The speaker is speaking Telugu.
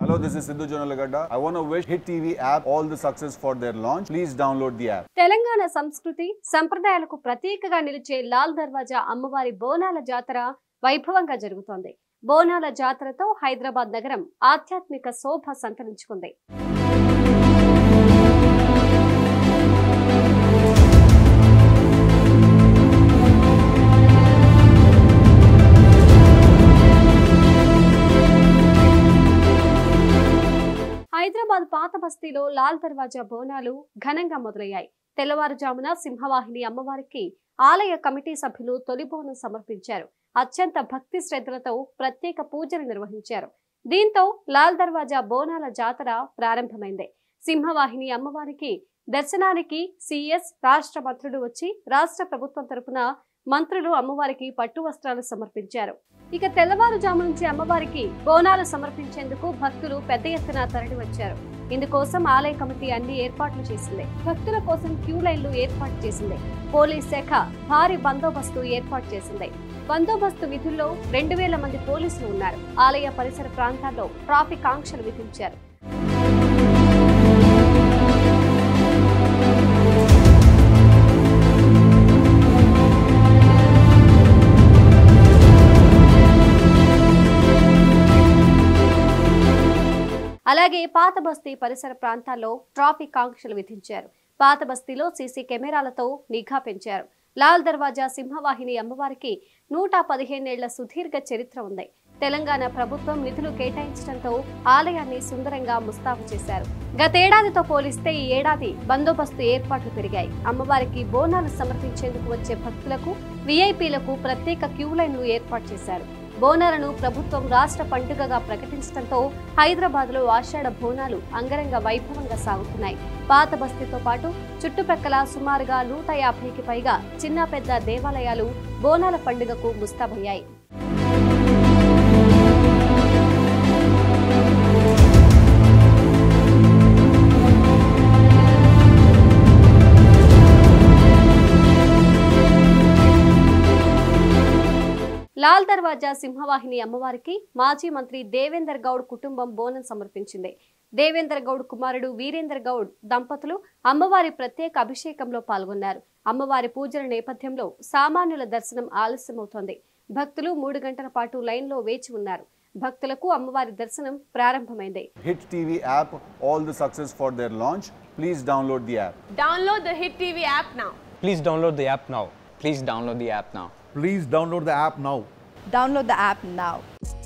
Hello, this is Sidhu Jonalagada. I want to wish Hit TV app all the success for their launch. Please download the app. Telangana సంస్కృతి సంప్రదాయాలకు ప్రతీకగా నిలిచే లాల్ దర్వాజా అమ్మవారి బోనాల జాతర వైభవంగా జరుగుతోంది బోనాల జాతరతో హైదరాబాద్ నగరం ఆధ్యాత్మిక శోభ సంతరించుకుంది హైదరాబాద్ పాత బస్తీలో లాల్ దర్వాజా బోనాలు ఘనంగా మొదలయ్యాయి తెల్లవారుజామున సింహవాహిని అమ్మవారికి ఆలయ కమిటీ సభ్యులు తొలి బోనం సమర్పించారు అత్యంత భక్తి శ్రద్ధలతో ప్రత్యేక పూజలు నిర్వహించారు దీంతో లాల్ దర్వాజా బోనాల జాతర ప్రారంభమైంది సింహవాహిని అమ్మవారికి దర్శనానికి సిఎస్ రాష్ట్ర మంత్రులు వచ్చి రాష్ట్ర ప్రభుత్వం తరపున మంత్రులు అమ్మవారికి పట్టు వస్త్రాలు సమర్పించారు ఇక తెల్లవారుజాము నుంచి అమ్మవారికి బోనాలు సమర్పించేందుకు భక్తులు పెద్ద ఎత్తున తరలి వచ్చారు ఇందుకోసం ఆలయ కమిటీ అన్ని ఏర్పాట్లు చేసింది భక్తుల కోసం క్యూ లైన్లు ఏర్పాటు చేసింది పోలీస్ శాఖ భారీ బందోబస్తు ఏర్పాటు చేసింది బందోబస్తు విధుల్లో రెండు వేల మంది పోలీసులు ఉన్నారు ఆలయ పరిసర ప్రాంతాల్లో ట్రాఫిక్ ఆంక్షలు విధించారు అలాగే పాత బస్తీ పరిసర ప్రాంతాల్లో ట్రాఫిక్ ఆంక్షలు విధించారు పాత బస్తీలో సీసీ కెమెరాలతో నిఘా పెంచారు లాల్ దర్వాజా సింహవాహిని అమ్మవారికి నూట పదిహేనేళ్ల సుదీర్ఘ చరిత్ర ఉంది తెలంగాణ ప్రభుత్వం నిధులు కేటాయించడంతో ఆలయాన్ని సుందరంగా ముస్తాబు చేశారు గతేడాదితో పోలిస్తే ఈ ఏడాది బందోబస్తు ఏర్పాట్లు పెరిగాయి అమ్మవారికి బోనాలు సమర్పించేందుకు వచ్చే భక్తులకు విఐపీలకు ప్రత్యేక క్యూ లైన్లు ఏర్పాటు చేశారు బోనాలను ప్రభుత్వం రాష్ట్ర పండుగగా ప్రకటించడంతో హైదరాబాద్ లో ఆషాఢ బోనాలు అంగరంగ వైభవంగా సాగుతున్నాయి పాత బస్తీతో పాటు చుట్టుప్రక్కల సుమారుగా నూట యాభైకి పైగా చిన్న పెద్ద దేవాలయాలు బోనాల పండుగకు ముస్తాబయ్యాయి లాల్ దర్వాజా సింహవాహిని అమ్మవారికి మాజీ మంత్రి దేవేందర్ గౌడ్ కుటుంబం బోనం సమర్పించింది దేవేందర్ గౌడ్ కుమారుడు వీరేందర్ గౌడ్ దంపతులు అమ్మవారి ప్రత్యేక అభిషేకంలో పాల్గొన్నారు అమ్మవారి పూజల నేపథ్యంలో సామాన్యుల దర్శనం ఆలస్యమవుతోంది భక్తులు మూడు గంటల పాటు లైన్లో వేచి ఉన్నారు భక్తులకు అమ్మవారి దర్శనం ప్రారంభమైంది Hit TV app all the success for their launch. Please download the app. Download the Hit TV app now. Please download the app now. Please download the app now. Please download the app now. Download the app now.